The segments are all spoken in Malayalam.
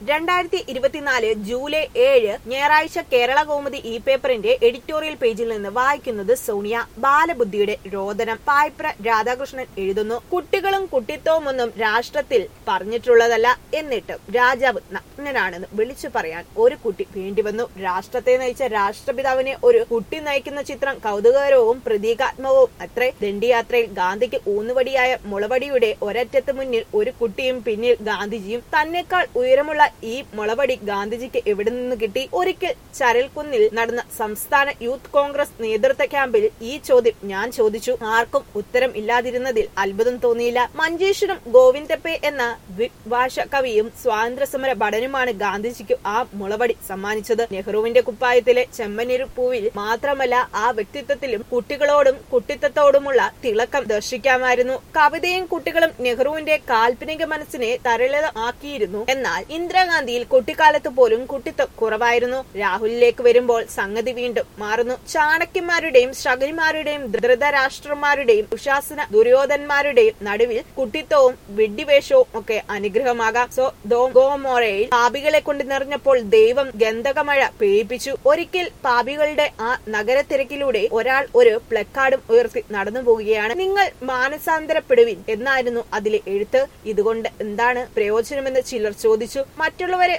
രണ്ടായിരത്തി ഇരുപത്തിനാല് ജൂലൈ ഏഴ് ഞായറാഴ്ച കേരള കൗമുദി ഇ പേപ്പറിന്റെ എഡിറ്റോറിയൽ പേജിൽ നിന്ന് വായിക്കുന്നത് സോണിയ ബാലബുദ്ധിയുടെ രോദനം പായ്പ്ര രാധാകൃഷ്ണൻ എഴുതുന്നു കുട്ടികളും കുട്ടിത്വമൊന്നും രാഷ്ട്രത്തിൽ പറഞ്ഞിട്ടുള്ളതല്ല എന്നിട്ടും രാജാവ് നഗ്നനാണെന്ന് വിളിച്ചു പറയാൻ ഒരു കുട്ടി വേണ്ടിവന്നു രാഷ്ട്രത്തെ നയിച്ച രാഷ്ട്രപിതാവിനെ ഒരു കുട്ടി നയിക്കുന്ന ചിത്രം കൗതുകകരവും പ്രതീകാത്മകവും അത്രേ ദണ്ഡിയാത്രയിൽ ഗാന്ധിക്ക് ഊന്നുവടിയായ മുളവടിയുടെ ഒരറ്റത്ത് മുന്നിൽ ഒരു കുട്ടിയും പിന്നിൽ ഗാന്ധിജിയും തന്നെക്കാൾ ഉയരമുള്ള ഈ മുളവടി ഗാന്ധിജിക്ക് എവിടെ നിന്ന് കിട്ടി ഒരിക്കൽ ചരൽക്കുന്നിൽ നടന്ന സംസ്ഥാന യൂത്ത് കോൺഗ്രസ് നേതൃത്വ ക്യാമ്പിൽ ഈ ചോദ്യം ഞാൻ ചോദിച്ചു ആർക്കും ഉത്തരം ഇല്ലാതിരുന്നതിൽ അത്ഭുതം തോന്നിയില്ല മഞ്ചേശ്വരം ഗോവിന്ദപ്പെ എന്ന ഭാഷ കവിയും സ്വാതന്ത്ര്യസമര ഭടനുമാണ് ഗാന്ധിജിക്ക് ആ മുളവടി സമ്മാനിച്ചത് നെഹ്റുവിന്റെ കുപ്പായത്തിലെ ചെമ്മനീർ പൂവിൽ മാത്രമല്ല ആ വ്യക്തിത്വത്തിലും കുട്ടികളോടും കുട്ടിത്തത്തോടുമുള്ള തിളക്കം ദർശിക്കാമായിരുന്നു കവിതയും കുട്ടികളും നെഹ്റുവിന്റെ കാൽപ്പനിക മനസ്സിനെ തരളിത ആക്കിയിരുന്നു എന്നാൽ ഇന്ദിരാഗാന്ധിയിൽ കുട്ടിക്കാലത്ത് പോലും കുട്ടിത്വം കുറവായിരുന്നു രാഹുലിലേക്ക് വരുമ്പോൾ സംഗതി വീണ്ടും മാറുന്നു ചാണക്യന്മാരുടെയും ശകുനിമാരുടെയും ധൃതരാഷ്ട്രന്മാരുടെയും ഉശാസന ദുര്യോധന്മാരുടെയും നടുവിൽ കുട്ടിത്വവും വിഡ്ഢിവേഷവും ഒക്കെ അനുഗ്രഹമാകാം സോ ഗോമോറയിൽ പാപികളെ കൊണ്ട് നിറഞ്ഞപ്പോൾ ദൈവം ഗന്ധകമഴ പെയ്യിപ്പിച്ചു ഒരിക്കൽ പാപികളുടെ ആ നഗരത്തിരക്കിലൂടെ ഒരാൾ ഒരു പ്ലക്കാർഡും ഉയർത്തി നടന്നു പോവുകയാണ് നിങ്ങൾ മാനസാന്തരപ്പെടുവിൻ എന്നായിരുന്നു അതിലെ എഴുത്ത് ഇതുകൊണ്ട് എന്താണ് പ്രയോജനമെന്ന് ചിലർ ചോദിച്ചു മറ്റുള്ളവരെ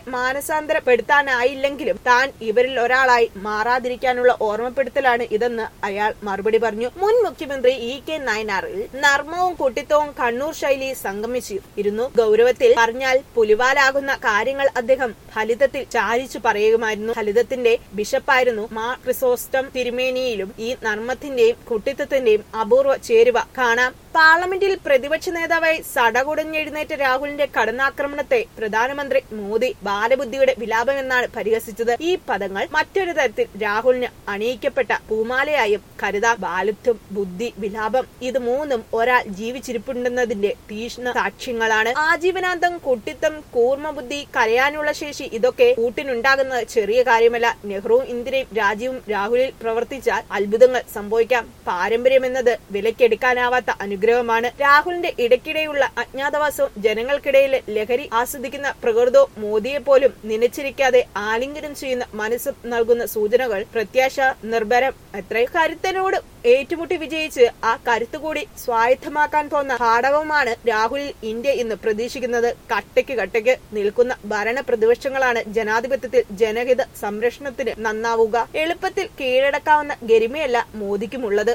മാനസാന്തരപ്പെടുത്താനായില്ലെങ്കിലും താൻ ഇവരിൽ ഒരാളായി മാറാതിരിക്കാനുള്ള ഓർമ്മപ്പെടുത്തലാണ് ഇതെന്ന് അയാൾ മറുപടി പറഞ്ഞു മുൻ മുഖ്യമന്ത്രി ഇ കെ നയനാറിൽ നർമ്മവും കുട്ടിത്വവും കണ്ണൂർ ശൈലി സംഗമിച്ചു ഇരുന്നു ഗൗരവത്തിൽ പറഞ്ഞാൽ പുലിവാലാകുന്ന കാര്യങ്ങൾ അദ്ദേഹം ഫലിതത്തിൽ ചാരിച്ചു പറയുമായിരുന്നു ഫലിതത്തിന്റെ ബിഷപ്പായിരുന്നു മാ ക്രിസോസ്റ്റം തിരുമേനിയിലും ഈ നർമ്മത്തിന്റെയും കുട്ടിത്വത്തിന്റെയും അപൂർവ ചേരുവ കാണാം പാർലമെന്റിൽ പ്രതിപക്ഷ നേതാവായി സടകുടഞ്ഞെഴുന്നേറ്റ രാഹുലിന്റെ കടന്നാക്രമണത്തെ പ്രധാനമന്ത്രി മോദി ബാലബുദ്ധിയുടെ വിലാപമെന്നാണ് പരിഹസിച്ചത് ഈ പദങ്ങൾ മറ്റൊരു തരത്തിൽ രാഹുലിന് അണിയിക്കപ്പെട്ട പൂമാലയായും കരുതാം ബാലുത്വം ബുദ്ധി വിലാപം ഇത് മൂന്നും ഒരാൾ ജീവിച്ചിരിപ്പുണ്ടെന്നതിന്റെ തീഷ്ണ സാക്ഷ്യങ്ങളാണ് ആജീവനാന്തം കുട്ടിത്തം കൂർമ്മബുദ്ധി കരയാനുള്ള ശേഷി ഇതൊക്കെ കൂട്ടിനുണ്ടാകുന്നത് ചെറിയ കാര്യമല്ല നെഹ്റുവും ഇന്ദിരയും രാജീവും രാഹുലിൽ പ്രവർത്തിച്ചാൽ അത്ഭുതങ്ങൾ സംഭവിക്കാം പാരമ്പര്യമെന്നത് വിലക്കെടുക്കാനാവാത്ത അനുഗ്രഹമാണ് രാഹുലിന്റെ ഇടയ്ക്കിടെയുള്ള അജ്ഞാതവാസവും ജനങ്ങൾക്കിടയിലെ ലഹരി ആസ്വദിക്കുന്ന പ്രകൃതവും മോദിയെ പോലും നനച്ചിരിക്കാതെ ആലിംഗനം ചെയ്യുന്ന മനസ്സും നൽകുന്ന സൂചനകൾ പ്രത്യാശ നിർഭരം എത്ര കരുത്തനോട് ഏറ്റുമുട്ടി വിജയിച്ച് ആ കരുത്തുകൂടി സ്വായത്തമാക്കാൻ പോന്ന പാഠവുമാണ് രാഹുലിൽ ഇന്ത്യ ഇന്ന് പ്രതീക്ഷിക്കുന്നത് കട്ടയ്ക്ക് കട്ടയ്ക്ക് നിൽക്കുന്ന ഭരണ പ്രതിപക്ഷങ്ങളാണ് ജനാധിപത്യത്തിൽ ജനഹിത സംരക്ഷണത്തിന് നന്നാവുക എളുപ്പത്തിൽ കീഴടക്കാവുന്ന ഗരിമയല്ല മോദിക്കുമുള്ളത്